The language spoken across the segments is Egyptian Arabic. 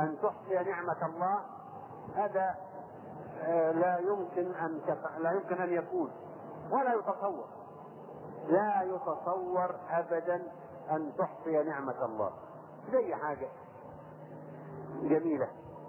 أن تحصي نعمة الله هذا آه، لا يمكن أن تف... لا يمكن أن يكون ولا يتصور لا يتصور أبدا أن تحصي نعمة الله زي حاجة جميلة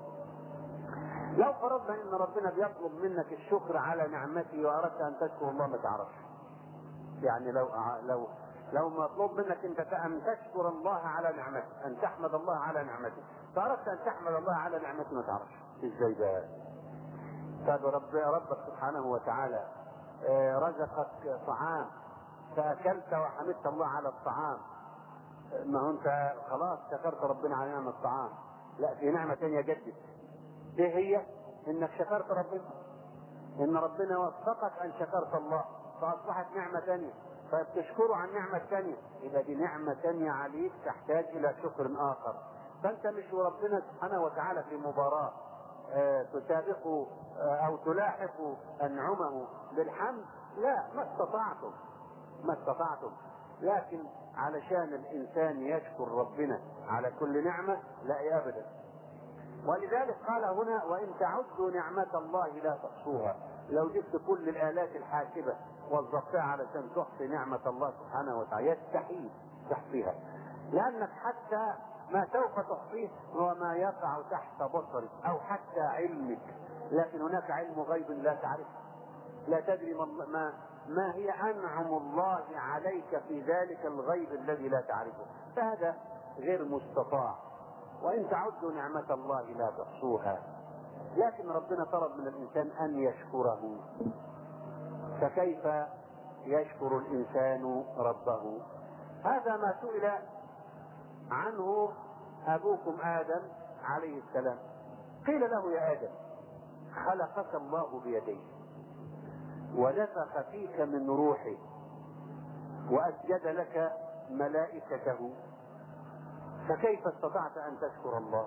لو فرضنا ان ربنا بيطلب منك الشكر على نعمته واردت ان تشكر الله ما تعرفش يعني لو لو لو مطلوب منك انت ان تشكر الله على نعمته ان تحمد الله على نعمته فاردت ان تحمد الله على نعمته ما تعرفش ازاي بقى طب رب ربك سبحانه وتعالى آه، رزقك طعام فاكلت وحمدت الله على الطعام ما هو انت خلاص شكرت ربنا على نعمه الطعام لا في نعمه ثانيه جدت ايه هي؟ انك شكرت ربنا ان ربنا وفقك ان شكرت الله فاصبحت نعمه ثانيه فبتشكره عن نعمه ثانيه يبقى دي نعمه ثانيه عليك تحتاج الى شكر اخر فانت مش وربنا سبحانه وتعالى في مباراه آه، تسابق آه، او تلاحق انعمه بالحمد لا ما استطعتم ما استطعتم لكن علشان الانسان يشكر ربنا على كل نعمه لا ابدا ولذلك قال هنا وان تعدوا نعمه الله لا تحصوها لو جبت كل الالات الحاسبه وظفتها علشان تحصي نعمه الله سبحانه وتعالى يستحيل تحصيها لانك حتى ما سوف تحصيه هو ما يقع تحت بصرك او حتى علمك لكن هناك علم غيب لا تعرفه لا تدري ما ما, ما هي انعم الله عليك في ذلك الغيب الذي لا تعرفه فهذا غير مستطاع وان تعدوا نعمه الله لا تحصوها لكن ربنا طلب من الانسان ان يشكره فكيف يشكر الانسان ربه هذا ما سئل عنه ابوكم ادم عليه السلام قيل له يا ادم خلقك الله بيديه ونفخ فيك من روحه واسجد لك ملائكته فكيف استطعت ان تشكر الله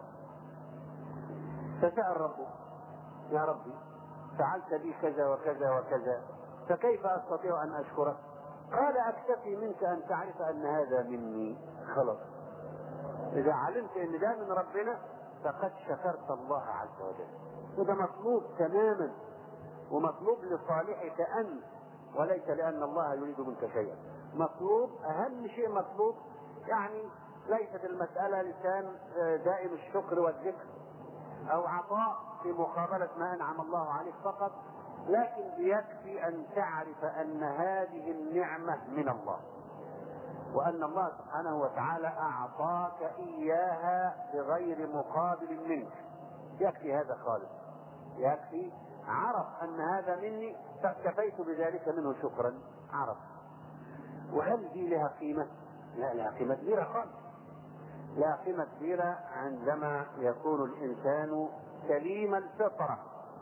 فسال ربه يا ربي فعلت بي كذا وكذا وكذا فكيف استطيع ان اشكرك قال اكتفي منك ان تعرف ان هذا مني خلاص اذا علمت ان ده من ربنا فقد شكرت الله عز وجل وده مطلوب تماما ومطلوب لصالحك انت وليس لان الله يريد منك شيئا مطلوب اهم شيء مطلوب يعني ليست المسألة لسان دائم الشكر والذكر أو عطاء في مقابلة ما أنعم الله عليك فقط لكن يكفي أن تعرف أن هذه النعمة من الله وأن الله سبحانه وتعالى أعطاك إياها بغير مقابل منك يكفي هذا خالص يكفي عرف أن هذا مني فاكتفيت بذلك منه شكرا عرف وهل دي لها قيمة؟ لا لها قيمة كبيرة خالص لها قيمة كبيرة عندما يكون الإنسان سليم الفطرة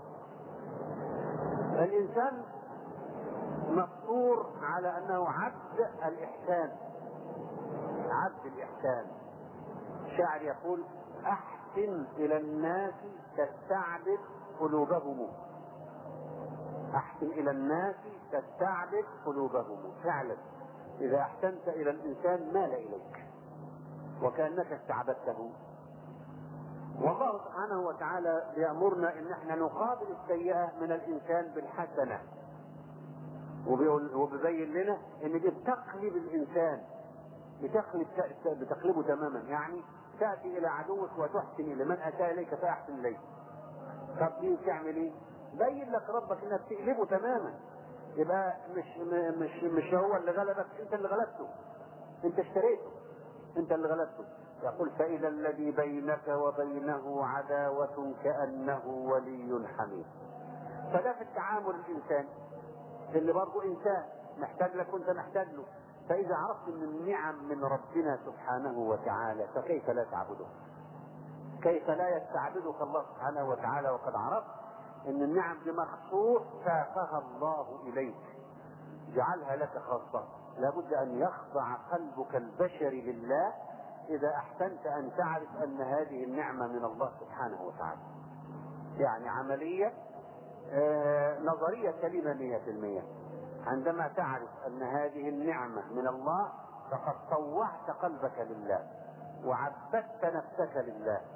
الإنسان مفطور على أنه عبد الإحسان عبد الإحسان الشاعر يقول أحسن إلى الناس تستعبد قلوبهم أحسن إلى الناس تستعبد قلوبهم فعلا إذا أحسنت إلى الإنسان مال إليك وكأنك استعبدته والله سبحانه وتعالى بيأمرنا إن احنا نقابل السيئة من الإنسان بالحسنة وبيقول وبيبين لنا إن دي بتقلب الإنسان بتقلب بتقلبه تماما يعني تأتي إلى عدوك وتحسن إلى من أتى إليك فأحسن إليه طب دي تعمل إيه؟ بين لك ربك إنك تقلبه تماما يبقى مش مش مش هو اللي غلبك انت اللي غلبته انت اشتريته انت اللي غلبته يقول فإذا الذي بينك وبينه عداوة كأنه ولي حميد فده في التعامل الإنسان اللي برضه إنسان محتاج لك وأنت محتاج له فإذا عرفت من النعم من ربنا سبحانه وتعالى فكيف لا تعبده كيف لا يستعبدك الله سبحانه وتعالى وقد عرفت ان النعم دي مخصوص ساقها الله اليك جعلها لك خاصة لابد ان يخضع قلبك البشري لله اذا احسنت ان تعرف ان هذه النعمة من الله سبحانه وتعالى يعني عملية آه نظرية سليمة مية في المية عندما تعرف ان هذه النعمة من الله فقد طوعت قلبك لله وعبدت نفسك لله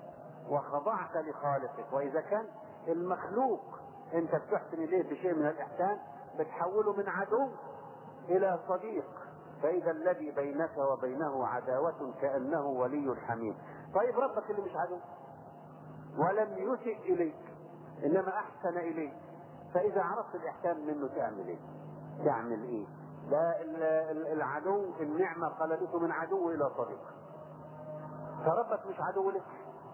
وخضعت لخالقك واذا كان المخلوق انت بتحسن اليه بشيء من الاحسان بتحوله من عدو الى صديق فاذا الذي بينك وبينه عداوة كأنه ولي حميم طيب ربك اللي مش عدو ولم يسئ اليك انما احسن اليك فاذا عرفت الاحسان منه تعمل ايه تعمل ايه لا العدو النعمة قلبته من عدو الى صديق فربك مش عدو لك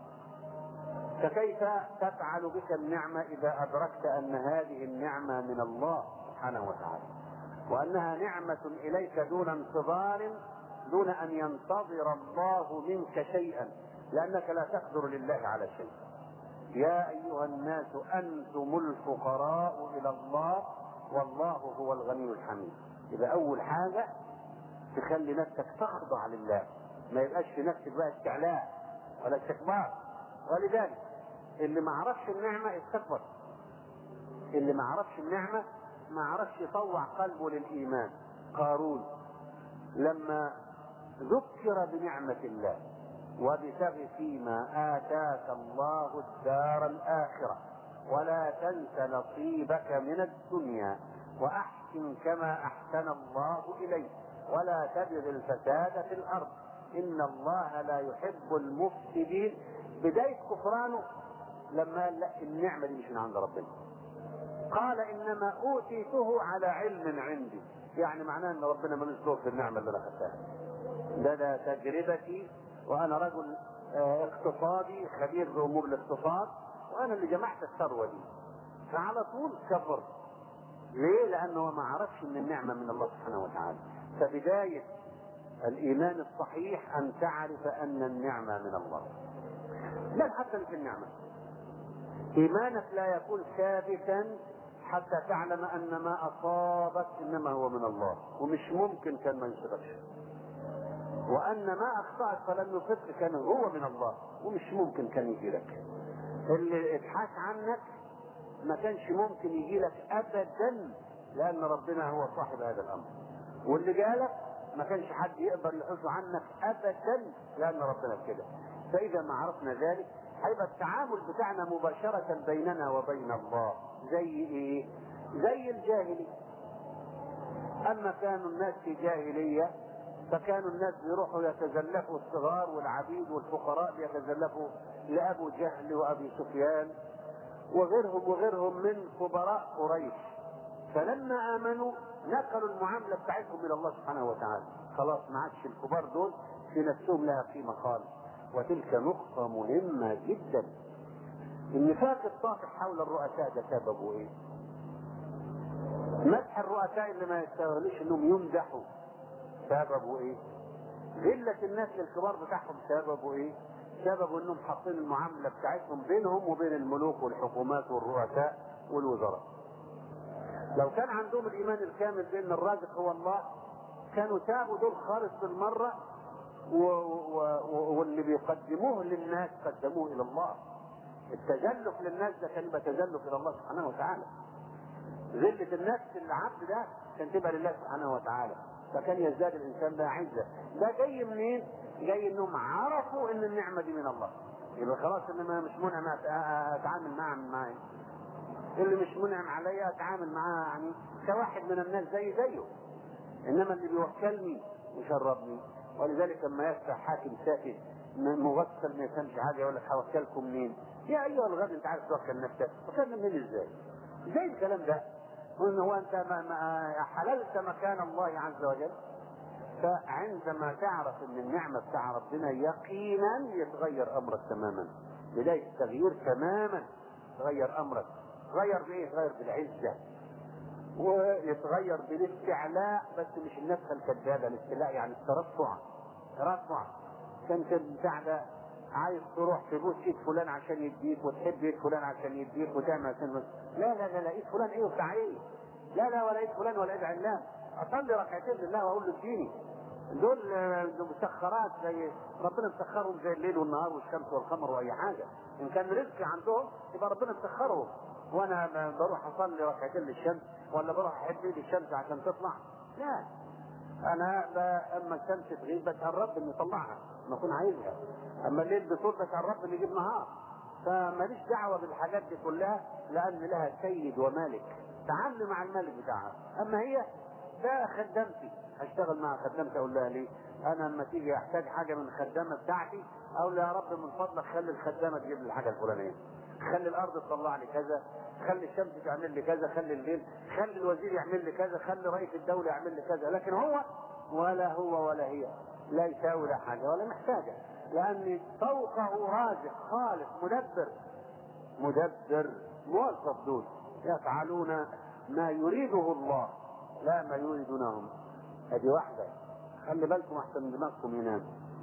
فكيف تفعل بك النعمة إذا أدركت أن هذه النعمة من الله سبحانه وتعالى وأنها نعمة إليك دون انتظار دون أن ينتظر الله منك شيئا لأنك لا تقدر لله على شيء يا أيها الناس أنتم الفقراء إلى الله والله هو الغني الحميد يبقى أول حاجة تخلي نفسك تخضع لله ما يبقاش في نفسك بقى استعلاء ولا استكبار ولذلك اللي ما عرفش النعمة استكبر اللي ما عرفش النعمة ما عرفش يطوع قلبه للإيمان قارون لما ذكر بنعمة الله وابتغ فيما آتاك الله الدار الآخرة ولا تنس نصيبك من الدنيا وأحسن كما أحسن الله إليك ولا تبغ الفساد في الأرض إن الله لا يحب المفسدين بداية كفرانه لما قال لا النعمة دي مش من عند ربنا قال إنما أوتيته على علم عندي يعني معناه ان ربنا ملوش دور في النعمه اللي انا خدتها ده ده تجربتي وانا رجل اه اقتصادي خبير بامور الاقتصاد وانا اللي جمعت الثروه دي فعلى طول كفر ليه؟ لانه ما عرفش ان النعمه من الله سبحانه وتعالى فبدايه الايمان الصحيح ان تعرف ان النعمه من الله بل حتى في النعمه ايمانك لا يكون ثابتا حتى تعلم ان ما اصابك انما هو من الله ومش ممكن كان ما يصيبكش وان ما اخطاك فلم يصبك كان هو من الله ومش ممكن كان يجي لك اللي ابحاث عنك ما كانش ممكن يجي لك ابدا لان ربنا هو صاحب هذا الامر واللي جالك ما كانش حد يقدر يحوشه عنك ابدا لان ربنا كده فاذا ما عرفنا ذلك هيبقى التعامل بتاعنا مباشرة بيننا وبين الله زي ايه زي الجاهلية اما كانوا الناس في جاهلية فكانوا الناس بيروحوا يتزلفوا الصغار والعبيد والفقراء بيتزلفوا لابو جهل وابي سفيان وغيرهم وغيرهم من كبراء قريش فلما امنوا نقلوا المعامله بتاعتهم الى الله سبحانه وتعالى خلاص ما عادش الكبار دول في نفسهم لها قيمه خالص وتلك نقطة مهمة جدا النفاق الطافح حول الرؤساء ده سببه ايه؟ مدح الرؤساء اللي ما يستاهلوش انهم يمدحوا سببه ايه؟ ذلة الناس للكبار بتاعهم سببه ايه؟ سببه انهم حاطين المعاملة بتاعتهم بينهم وبين الملوك والحكومات والرؤساء والوزراء. لو كان عندهم الايمان الكامل بان الرازق هو الله كانوا سابوا دول خالص بالمرة و... و... واللي بيقدموه للناس قدموه الى الله. التزلف للناس ده كان يبقى تزلف الى الله سبحانه وتعالى. ذلة النفس العبد ده كان تبقى لله سبحانه وتعالى. فكان يزداد الانسان ده عزه ده جاي منين جاي انهم عرفوا ان النعمه دي من الله يبقى خلاص ان ما مش منعم اتعامل معاه معاه اللي مش منعم عليا اتعامل معاه يعني كواحد من الناس زي زيه انما اللي بيوكلني ويشربني ولذلك لما يفتح حاكم ساكت مغسل ما يفهمش حاجه يقول لك هوكلكم مين؟ يا ايها الغبي انت عارف توكل نفسك، توكلنا منين ازاي؟ ازاي الكلام ده؟ وان هو انت ما ما حللت مكان الله عز وجل فعندما تعرف ان النعمه بتاع ربنا يقينا يتغير امرك تماما بدايه التغيير تماما يتغير امرك تغير بايه؟ يتغير بالعزه ويتغير بالاستعلاء بس مش النفخه الكذابه الاستعلاء يعني الترفع ترفع كان بتاع ده عايز تروح تبوس ايد فلان عشان يديك وتحب ايد فلان عشان يديك وتعمل عشان لا لا لا لا ايد فلان ايه وبتاع ايه لا لا ولا ايد فلان ولا ايد علان اصلي ركعتين لله واقول له اديني دول مسخرات زي ربنا مسخرهم زي الليل والنهار والشمس والقمر واي حاجه ان كان رزق عندهم يبقى ربنا مسخرهم وانا بروح اصلي ركعتين للشمس ولا بروح احب ايد الشمس عشان تطلع لا انا اما الشمس تغيب بتهرب اني اطلعها ما اكون عايزها اما الليل بصوتك عشان ربنا يجيب نهار فماليش دعوه بالحاجات دي كلها لان لها سيد ومالك تعاملي مع الملك بتاعها اما هي ده خدامتي اشتغل مع خدامتي اقول لها ليه انا لما تيجي احتاج حاجه من الخدامه بتاعتي اقول لها يا رب من فضلك خلي الخدامه تجيب لي الحاجه الفلانيه خلي الارض تطلع لي كذا خلي الشمس تعمل لي كذا خلي الليل خلي الوزير يعمل لي كذا خلي رئيس الدوله يعمل لي كذا لكن هو ولا هو ولا هي لا يساوي لا حاجه ولا محتاجه لان فوقه رازق خالق مدبر مدبر موظف دول يفعلون ما يريده الله لا ما يريدونهم هذه واحدة خلي بالكم احسن دماغكم ينام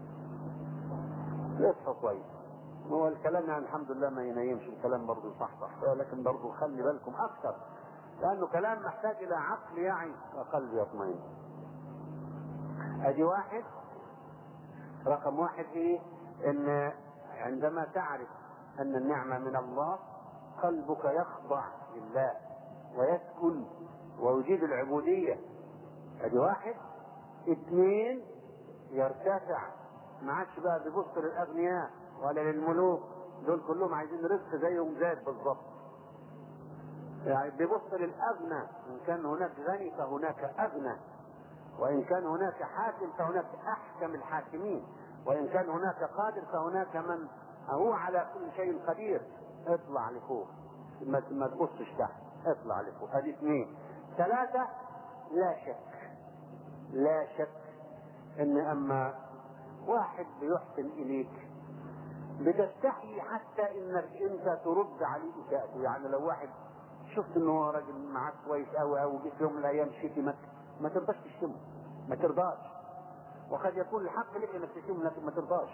اصحوا كويس هو الكلام يعني الحمد لله ما ينيمش الكلام برضه يصحصح لكن برضه خلي بالكم اكثر لانه كلام محتاج الى عقل يعي وقلب يطمئن ادي واحد رقم واحد ايه ان عندما تعرف ان النعمه من الله قلبك يخضع لله ويسكن ويجيد العبوديه ادي واحد اثنين يرتفع ما عادش بقى بيبص للاغنياء ولا للملوك دول كلهم عايزين رزق زيهم زاد بالظبط يعني بيبص للاغنى ان كان هناك غني فهناك اغنى وان كان هناك حاكم فهناك احكم الحاكمين وان كان هناك قادر فهناك من هو على كل شيء قدير اطلع لفوق ما ما تبصش تحت اطلع لفوق ادي اثنين ثلاثة لا شك لا شك ان اما واحد بيحسن اليك بتستحي حتى انك انت ترد عليه اساءته يعني لو واحد شفت ان هو راجل معاك كويس قوي قوي جيت يوم من الايام شتمك ما ترضاش تشتمه ما ترضاش وقد يكون الحق لك انك تشتمه لكن ما ترضاش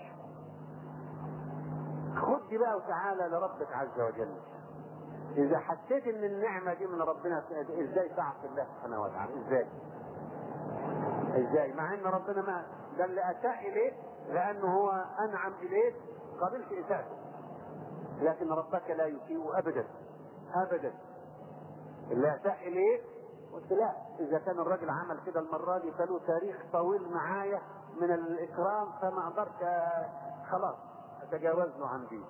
خد بقى وتعالى لربك عز وجل اذا حسيت ان النعمه دي من ربنا ازاي تعصي الله سبحانه وتعالى ازاي ازاي مع ان ربنا ما ده اللي اساء اليك لانه هو انعم اليك قبلت اساءته لكن ربك لا يسيء ابدا ابدا اللي اساء اليك قلت لا اذا كان الراجل عمل كده المره دي فله تاريخ طويل معايا من الاكرام فما اقدرش خلاص اتجاوز له عن دي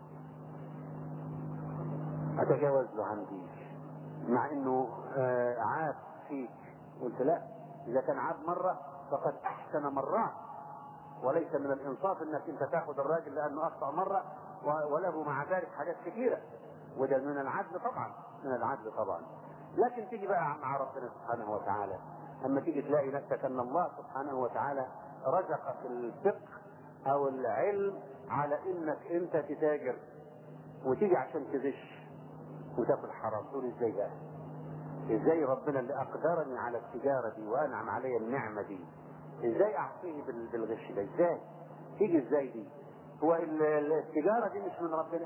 اتجاوز له عن دي مع انه آه عاب فيك قلت لا اذا كان عاب مره فقد احسن مرات وليس من الانصاف انك انت تاخذ الراجل لانه اخطا مره وله مع ذلك حاجات كثيره وده من العدل طبعا من العدل طبعا لكن تيجي بقى مع ربنا سبحانه وتعالى اما تيجي تلاقي نفسك ان الله سبحانه وتعالى رزقك الفقه او العلم على انك انت تتاجر وتيجي عشان تغش وتاكل حرام تقول ازاي بقى ازاي ربنا اللي اقدرني على التجاره دي وانعم علي النعمه دي ازاي اعطيه بالغش ده ازاي تيجي ازاي دي هو التجاره دي مش من ربنا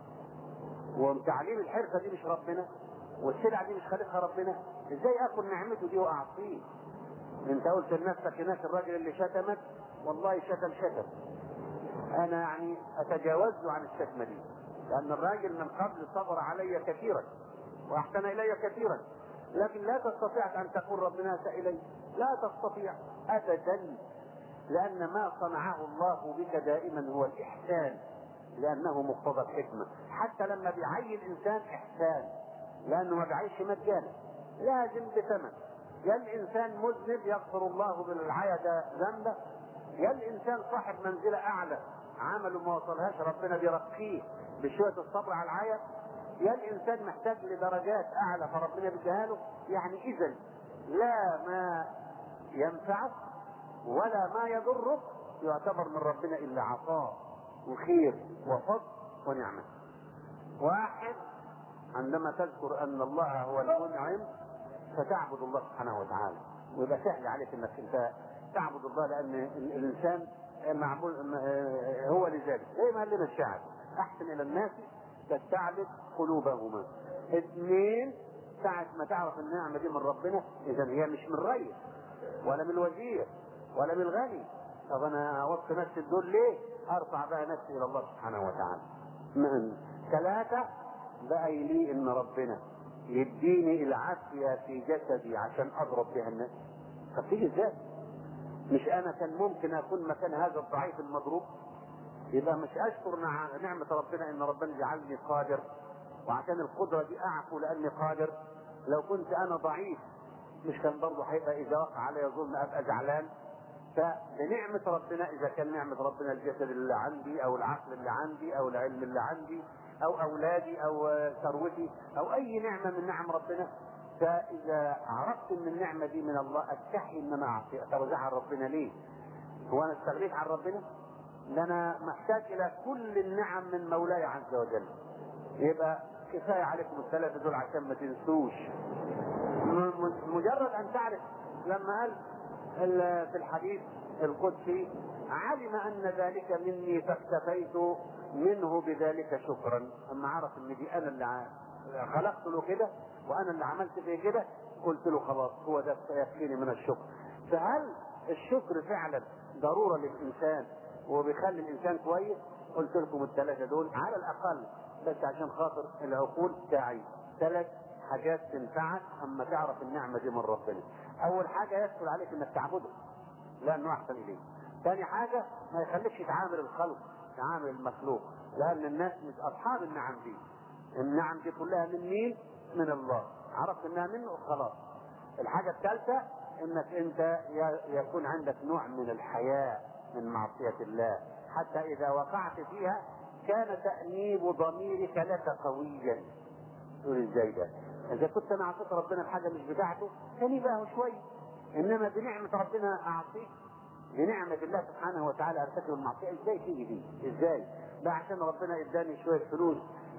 وتعليم الحرفه دي مش ربنا والسلعه دي مش خالقها ربنا ازاي اكل نعمته دي واعطيه انت قلت لنفسك هناك الراجل اللي شتمك والله شتم شتم انا يعني اتجاوز له عن الشتمه دي لان الراجل من قبل صبر علي كثيرا واحسن الي كثيرا لكن لا تستطيع ان تقول ربنا اساء الي لا تستطيع ابدا لان ما صنعه الله بك دائما هو الاحسان لانه مقتضى الحكمه حتى لما بيعين انسان احسان لانه ما بيعيش مجانا لازم بثمن يا الانسان مذنب يغفر الله بالعيا ذنبه يا الانسان صاحب منزله اعلى عمله ما وصلهاش ربنا بيرقيه بشويه الصبر على العيا يا الانسان محتاج لدرجات اعلى فربنا بيديها له يعني اذا لا ما ينفعك ولا ما يضرك يعتبر من ربنا الا عطاء وخير وفضل ونعمه واحد عندما تذكر ان الله هو المنعم فتعبد الله سبحانه وتعالى ويبقى سهل عليك انك انت تعبد الله لان الانسان معمول هو لذلك زي ما قال لنا الشاعر احسن الى الناس تستعبد قلوبهما اثنين ساعة ما تعرف النعمة دي من ربنا اذا هي مش من رئيس ولا من وزير ولا من غني طب انا اوصي نفسي الدول ليه؟ ارفع بقى نفسي الى الله سبحانه وتعالى. من ثلاثة بقى يلي ان ربنا يديني العافية في جسدي عشان اضرب بها الناس. طب تيجي ازاي؟ مش انا كان ممكن اكون مكان هذا الضعيف المضروب يبقى مش اشكر نعمة ربنا ان ربنا جعلني قادر وعشان القدرة دي اعفو لاني قادر لو كنت انا ضعيف مش كان برضه هيبقى اذا وقع علي ظلم ابقى زعلان فبنعمة ربنا اذا كان نعمة ربنا الجسد اللي عندي او العقل اللي عندي او العلم اللي عندي او اولادي او ثروتي او اي نعمة من نعم ربنا فاذا عرفت ان النعمة دي من الله استحي ان انا اعطي اتوزعها ربنا ليه؟ هو انا استغنيت عن ربنا؟ ده انا محتاج الى كل النعم من مولاي عز وجل يبقى كفايه عليكم الثلاثه دول عشان ما تنسوش مجرد ان تعرف لما قال في الحديث القدسي علم ان ذلك مني فاكتفيت منه بذلك شكرا اما عرف ان دي انا اللي خلقت له كده وانا اللي عملت فيه كده قلت له خلاص هو ده يكفيني من الشكر فهل الشكر فعلا ضروره للانسان وبيخلي الانسان كويس قلت لكم الثلاثه دول على الاقل بس عشان خاطر العقول تعي ثلاث حاجات تنفعك اما تعرف النعمه دي من ربنا اول حاجه يسهل عليك انك تعبده لانه احسن اليك ثاني حاجه ما يخليكش تعامل الخلق تعامل المخلوق لان الناس مش اصحاب النعم دي النعم دي كلها من مين من الله عرفت انها منه خلاص الحاجه الثالثه انك انت يكون عندك نوع من الحياء من معصية الله حتى إذا وقعت فيها كان تأنيب ضميرك لك قويا تقول ازاي ده؟ إذا كنت أنا أعطيت ربنا بحاجة مش بتاعته كان يبقى شوي إنما بنعمة ربنا أعطيك بنعمة الله سبحانه وتعالى أرتكب المعصية ازاي تيجي دي؟ ازاي؟ ده عشان ربنا اداني شوية فلوس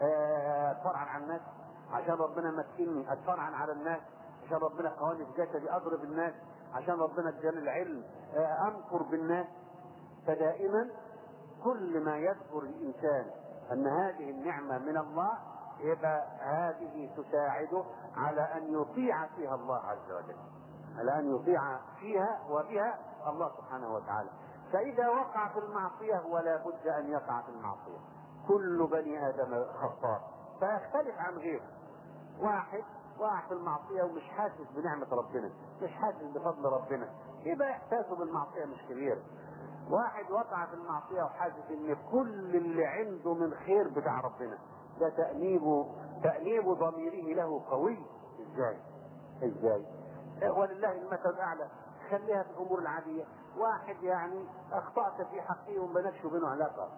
اتفرعن على الناس عشان ربنا مكنني اتفرعن على الناس عشان ربنا قواني في جسدي اضرب الناس عشان ربنا اداني العلم انكر بالناس فدائما كل ما يذكر الانسان ان هذه النعمه من الله يبقى هذه تساعده على ان يطيع فيها الله عز وجل على ان يطيع فيها وبها الله سبحانه وتعالى فاذا وقع في المعصيه ولا بد ان يقع في المعصيه كل بني ادم خطاء فيختلف عن غيره واحد وقع في المعصيه ومش حاسس بنعمه ربنا مش حاسس بفضل ربنا يبقى احساسه بالمعصيه مش كبير واحد وقع في المعصيه وحاسس ان كل اللي عنده من خير بتاع ربنا ده تأنيب تأنيب ضميره له قوي ازاي؟ ازاي؟ ولله المثل الاعلى خليها في الامور العاديه واحد يعني اخطات في حقه وما بينكش وبينه علاقه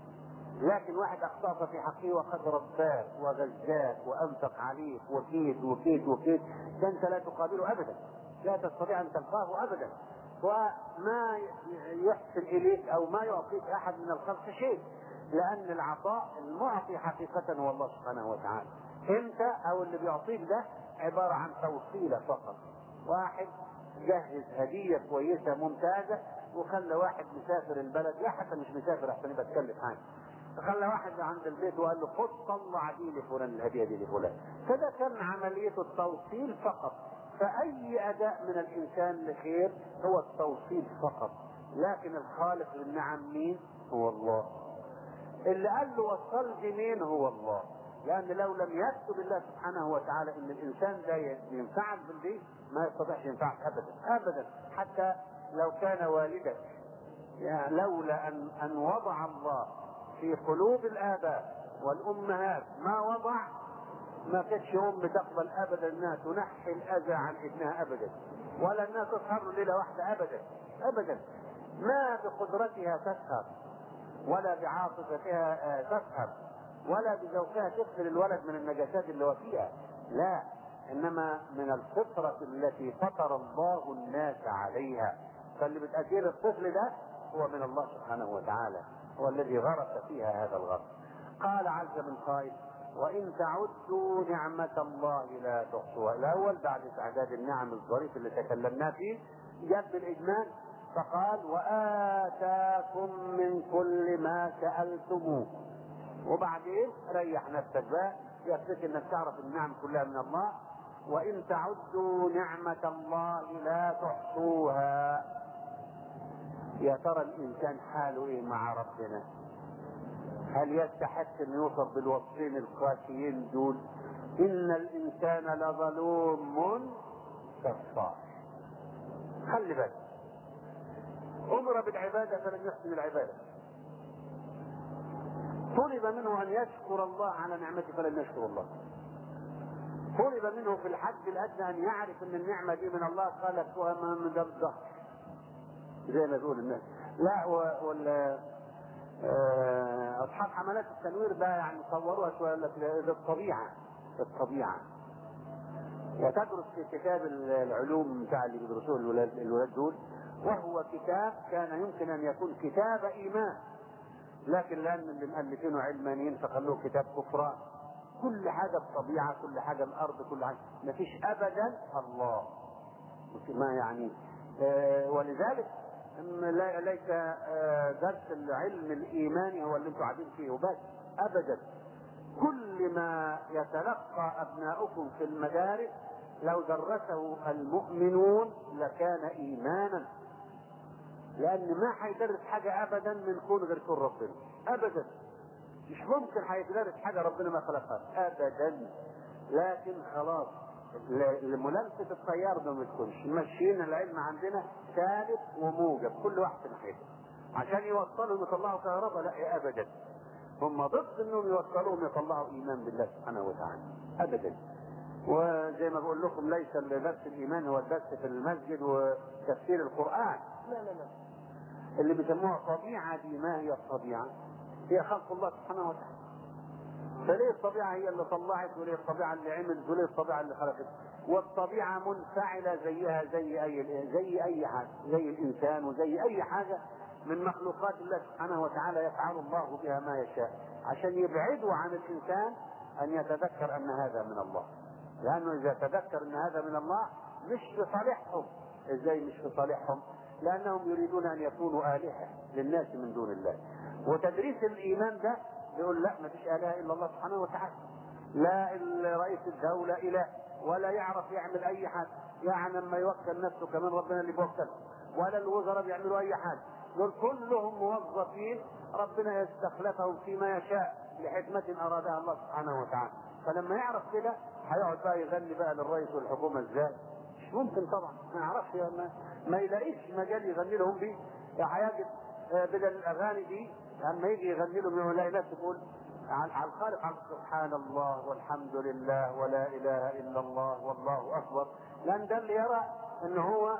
لكن واحد اخطأت في حقه وقد رباك وغزاك وانفق عليك وكيد وكيد وكيد ده انت لا تقابله ابدا لا تستطيع ان تلقاه ابدا وما يحسن اليك او ما يعطيك احد من الخلق شيء لان العطاء المعطي حقيقه هو الله سبحانه وتعالى انت او اللي بيعطيك ده عباره عن توصيله فقط واحد جهز هديه كويسه ممتازه وخلى واحد مسافر البلد لا حتى مش مسافر احسن يبقى تكلف حاجه فخلى واحد عند البيت وقال له خد طلع دي لفلان الهديه دي لفلان فده كان عمليه التوصيل فقط فأي أداء من الإنسان لخير هو التوصيل فقط لكن الخالق للنعم مين؟ هو الله اللي قال له وصل مين هو الله لأن لو لم يكتب الله سبحانه وتعالى إن الإنسان ده ينفعك بالدين ما يستطيعش ينفعك أبدا أبدا حتى لو كان والدك يعني لولا أن أن وضع الله في قلوب الآباء والأمهات ما وضع ما كانتش ام تقبل ابدا انها تنحي الاذى عن ابنها ابدا ولا انها تسهر ليله واحده ابدا ابدا ما بقدرتها تسهر ولا بعاطفتها تسهر ولا بذوقها تغسل الولد من النجاسات اللي هو فيها لا انما من الفطره التي فطر الله الناس عليها فاللي بتأثير الطفل ده هو من الله سبحانه وتعالى هو الذي غرس فيها هذا الغرس قال عز من قائل وإن تعدوا نعمة الله لا تحصوها الأول بعد استعداد النعم الظريف اللي تكلمنا فيه جاب بالإجمال فقال وآتاكم من كل ما سألتموه وبعدين ريح نفسك بقى يكفيك انك تعرف النعم كلها من الله وإن تعدوا نعمة الله لا تحصوها يا ترى الإنسان حاله إيه مع ربنا؟ هل يستحق ان يوصف بالوصفين القاسيين دول ان الانسان لظلوم كفار خلي بالك امر بالعباده فلم يحسن العباده طلب منه ان يشكر الله على نعمته فلم يشكر الله طلب منه في الحد الادنى ان يعرف ان النعمه دي من الله قال من ده الظهر زي ما تقول الناس لا وال آه، اصحاب حملات التنوير بقى يعني صوروها شويه لك الطبيعه الطبيعه وتدرس في كتاب العلوم بتاع اللي بيدرسوه الولاد الولاد دول وهو كتاب كان يمكن ان يكون كتاب ايمان لكن لان اللي مؤلفينه علمانيين فخلوه كتاب كفران كل حاجه الطبيعه كل حاجه الارض كل حاجه ما فيش ابدا الله ما يعني آه ولذلك ليس آه درس العلم الايماني هو اللي انتم قاعدين فيه وبس ابدا كل ما يتلقى ابناؤكم في المدارس لو درسه المؤمنون لكان ايمانا لان ما هيدرس حاجه ابدا من كون غير كون ربنا ابدا مش ممكن هيدرس حاجه ربنا ما خلقها ابدا لكن خلاص لملامسه التيار ده ما تكونش ماشيين العلم عندنا ثابت وموجب كل واحد في ناحيته عشان يوصلهم يطلعوا كهرباء لا ابدا هم ضد انهم يوصلوهم يطلعوا ايمان بالله سبحانه وتعالى ابدا وزي ما بقول لكم ليس درس الايمان هو الدرس في المسجد وتفسير القران لا لا لا اللي بيسموها طبيعه دي ما هي الطبيعه؟ هي خلق الله سبحانه وتعالى فليه الطبيعه هي اللي طلعت وليه الطبيعه اللي عملت وليه الطبيعه اللي خلقت والطبيعه منفعله زيها زي اي زي اي حاجه زي الانسان وزي اي حاجه من مخلوقات الله سبحانه وتعالى يفعل الله بها ما يشاء عشان يبعدوا عن الانسان ان يتذكر ان هذا من الله لانه اذا تذكر ان هذا من الله مش في صالحهم ازاي مش في صالحهم لانهم يريدون ان يكونوا الهه للناس من دون الله وتدريس الايمان ده يقول لا ما فيش اله الا الله سبحانه وتعالى لا رئيس الدوله اله ولا يعرف يعمل اي حاجه يعني لما يوكل نفسه كمان ربنا اللي بيوكل ولا الوزراء بيعملوا اي حاجه دول كلهم موظفين ربنا يستخلفهم فيما يشاء لحكمة أرادها الله سبحانه وتعالى فلما يعرف كده هيقعد بقى يغني بقى للرئيس والحكومة ازاي مش ممكن طبعا ما يعرفش ما, ما يلاقيش مجال يغني لهم بيه هيجد بدل الاغاني دي لما يجي يغني لهم يقول لا نفسه تقول على الخالق على سبحان الله والحمد لله ولا اله الا الله والله اكبر لان ده اللي يرى ان هو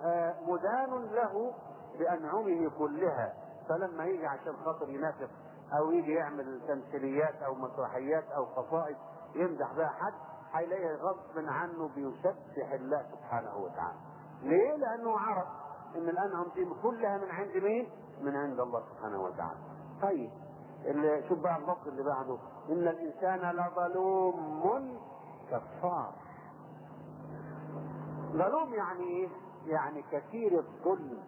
مدان له بانعمه كلها فلما يجي عشان خاطر ينافق او يجي يعمل تمثيليات او مسرحيات او قصائد يمدح بها حد هيلاقيه غصب عنه بيسبح الله سبحانه وتعالى. ليه؟ لانه عرف ان الانعم دي كلها من عند مين؟ من عند الله سبحانه وتعالى. طيب اللي شوف بقى النص اللي بعده ان الانسان لظلوم كفار. ظلوم يعني ايه؟ يعني كثير الظلم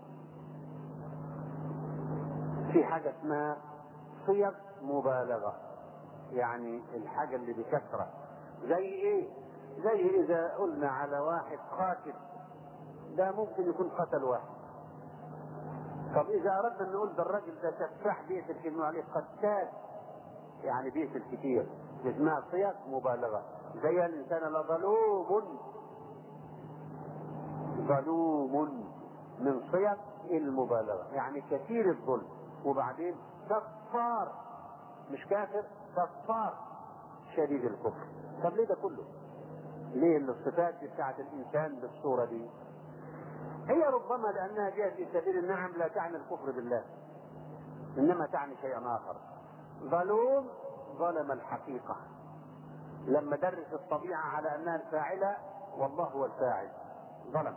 في حاجة اسمها صيغ مبالغة يعني الحاجة اللي بكثرة زي ايه زي اذا قلنا على واحد قاتل ده ممكن يكون قتل واحد طب اذا اردنا نقول ده الراجل ده سفاح بيقتل كلمة عليه قتال يعني بيقتل كتير اسمها صيغ مبالغة زي الانسان لظلوم ظلوم من صيغ المبالغة يعني كثير الظلم وبعدين كفار مش كافر كفار شديد الكفر طب ليه ده كله ليه الصفات بتاعت الانسان بالصورة دي هي ربما لانها جاءت في سبيل النعم لا تعني الكفر بالله انما تعني شيئا اخر ظلوم ظلم الحقيقة لما درس الطبيعة على انها الفاعلة والله هو الفاعل ظلم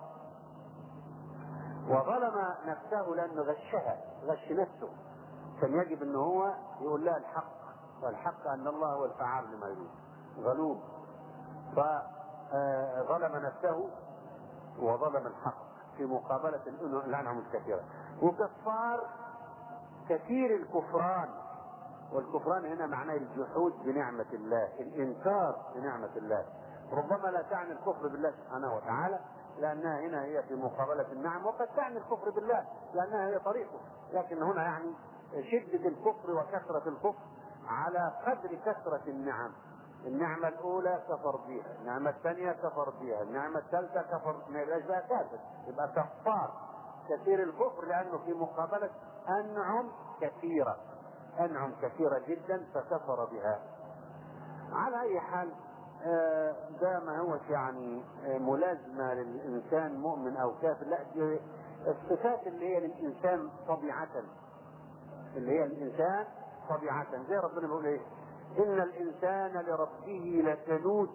وظلم نفسه لانه غشها غش نفسه كان يجب ان هو يقول لها الحق والحق ان الله هو الفعال لما يريد ظلوم فظلم نفسه وظلم الحق في مقابلة الأنعم الكثيرة وكفار كثير الكفران والكفران هنا معناه الجحود بنعمة الله الإنكار بنعمة الله ربما لا تعني الكفر بالله سبحانه وتعالى لأنها هنا هي في مقابلة النعم وقد تعني الكفر بالله لأنها هي طريقه لكن هنا يعني شدة الكفر وكثرة الكفر على قدر كثرة النعم النعمة الأولى كفر بها، النعمة الثانية كفر بها، النعمة الثالثة كفر ما يبقاش بقى كافر، يبقى كفار كثير الكفر لانه في مقابله انعم كثيره انعم كثيره جدا فكفر بها على اي حال آه، ده ما هوش يعني آه، ملازمه للانسان مؤمن او كافر لا دي الصفات اللي هي للانسان طبيعه اللي هي الانسان طبيعه زي ربنا بيقول ايه ان الانسان لربه لكنود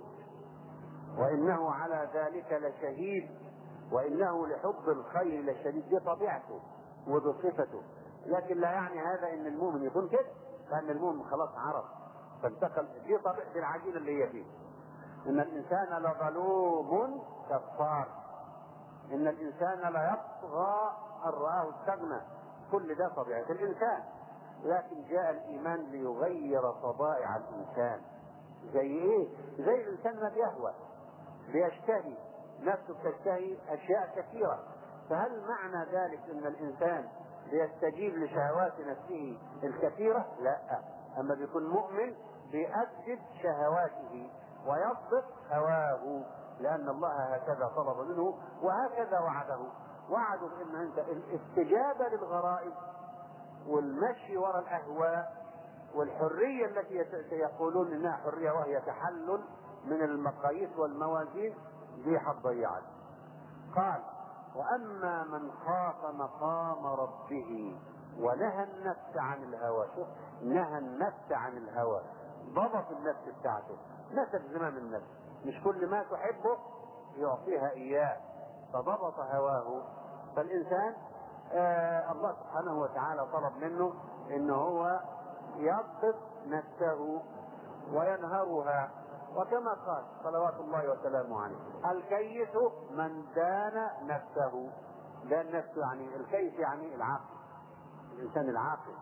وانه على ذلك لشهيد وانه لحب الخير لشديد دي طبيعته ودي صفته لكن لا يعني هذا ان المؤمن يكون كده لان المؤمن خلاص عرف فانتقل دي طبيعه العجينه اللي هي فيه ان الانسان لظلوم كفار ان الانسان ليطغى ان راه استغنى كل ده طبيعه الانسان لكن جاء الايمان ليغير طبائع الانسان زي ايه زي الانسان ما بيهوى بيشتهي نفسه تشتهي اشياء كثيره فهل معنى ذلك ان الانسان بيستجيب لشهوات نفسه الكثيره لا اما بيكون مؤمن بيأدب شهواته ويضبط هواه لان الله هكذا طلب منه وهكذا وعده وعده بان انت الاستجابه للغرائز والمشي وراء الاهواء والحريه التي يقولون انها حريه وهي تحلل من المقاييس والموازين دي هتضيعك قال واما من خاف مقام ربه ونهى النفس عن الهوى شوف نهى النفس عن الهوى ضبط النفس بتاعته مسك زمام النفس مش كل ما تحبه يعطيها اياه فضبط هواه فالانسان آه الله سبحانه وتعالى طلب منه ان هو يضبط نفسه وينهرها وكما قال صلوات الله وسلامه عليه الكيس من دان نفسه دان نفسه يعني الكيس يعني العاقل الانسان العاقل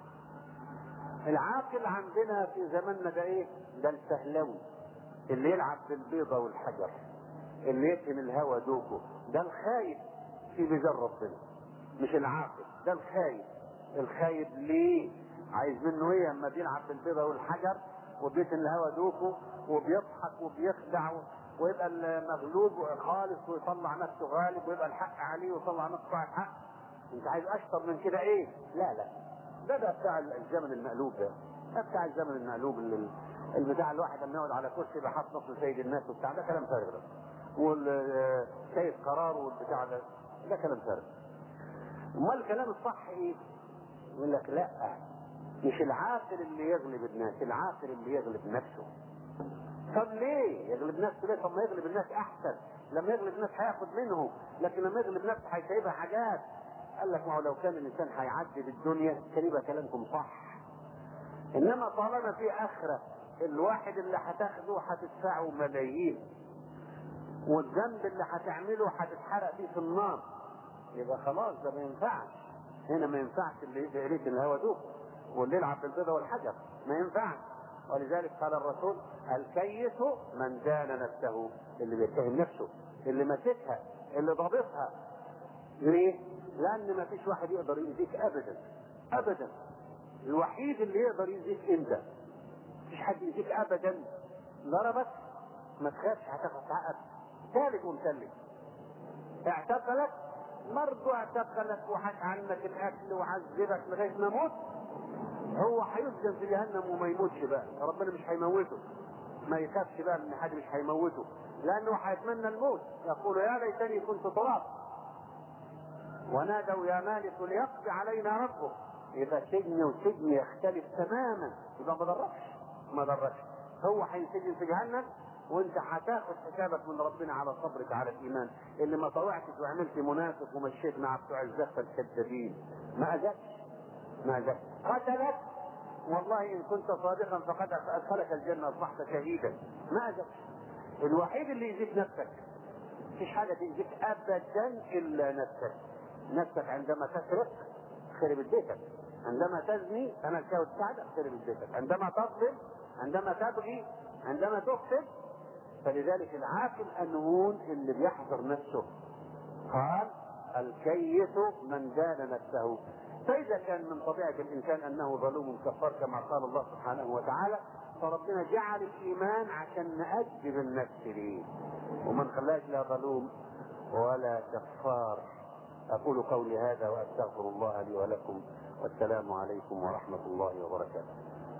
العاقل عندنا في زماننا ده ايه ده الفهلوي اللي يلعب بالبيضة والحجر اللي يتهم الهوى دوكه ده الخايف في ميزان ربنا مش العاقل ده الخايف الخايف ليه عايز منه ايه اما بيلعب بالبيضة والحجر وبيتم الهوى دوكه وبيضحك وبيخدع ويبقى المغلوب خالص ويطلع نفسه غالب ويبقى الحق عليه ويطلع نفسه صاحب حق انت عايز اشطر من كده ايه لا لا ده ده بتاع الزمن المقلوب ده ده بتاع الزمن المقلوب اللي البتاع الواحد لما يقعد على كرسي يبقى حاطط نص سيد الناس وبتاع ده كلام فارغ ده والسيد قرار والبتاع ده ده كلام فارغ امال الكلام الصح ايه؟ يقول لك لا مش العاقل اللي يغلب الناس العاقل اللي يغلب نفسه طب ليه يغلب نفسه ليه طب ما يغلب الناس احسن لما يغلب الناس هياخد منهم لكن لما يغلب نفسه هيسيبها حاجات قال لك ما هو لو كان الانسان هيعدي بالدنيا كان يبقى كلامكم صح انما طالما في اخره الواحد اللي هتاخده هتدفعه ملايين والذنب اللي هتعمله هتتحرق فيه في النار يبقى خلاص ده ما ينفعش هنا ما ينفعش اللي يقريك الهوى دوب واللي يلعب بالبيضة والحجر ما ينفعش ولذلك قال الرسول الكيس من دان نفسه اللي بيتهم نفسه اللي ماسكها اللي ضابطها ليه؟ لأن ما فيش واحد يقدر يأذيك أبدا أبدا الوحيد اللي يقدر يأذيك أنت مفيش حد يأذيك أبدا ضربك ما تخافش هتاخد حقك ثالث ومثلث اعتقلك برضه اعتقلك وحك عنك الاكل وعذبك لغايه ما موت هو هيسجن في جهنم وما يموتش بقى ربنا مش هيموته ما يخافش بقى من حد مش هيموته لانه هيتمنى الموت يقول يا ليتني كنت تراب ونادوا يا مالك ليقضي علينا ربك يبقى سجن وسجن يختلف تماما يبقى ما ضركش ما ضركش هو هينسجن في جهنم وانت هتاخد حسابك من ربنا على صبرك على الايمان اللي ما طوعتش وعملت منافق ومشيت مع بتوع الزفه الكذابين ما اذاكش ما اذاكش قتلك والله ان كنت صادقا فقد ادخلك الجنه اصبحت شهيدا ما اذاكش الوحيد اللي يزيد نفسك مفيش حاجه تأذيك ابدا الا نفسك نفسك عندما تسرق خربت بيتك عندما تزني انا تساوي تساعدك خربت بيتك عندما تظلم عندما تبغي عندما تفسد فلذلك العاقل انون اللي بيحضر نفسه قال الكيس من دان نفسه فاذا كان من طبيعه الانسان انه ظلوم كفار كما قال الله سبحانه وتعالى فربنا جعل الايمان عشان نأدب النفس ليه ومن خلاش لا ظلوم ولا كفار أقول قولي هذا وأستغفر الله لي ولكم والسلام عليكم ورحمة الله وبركاته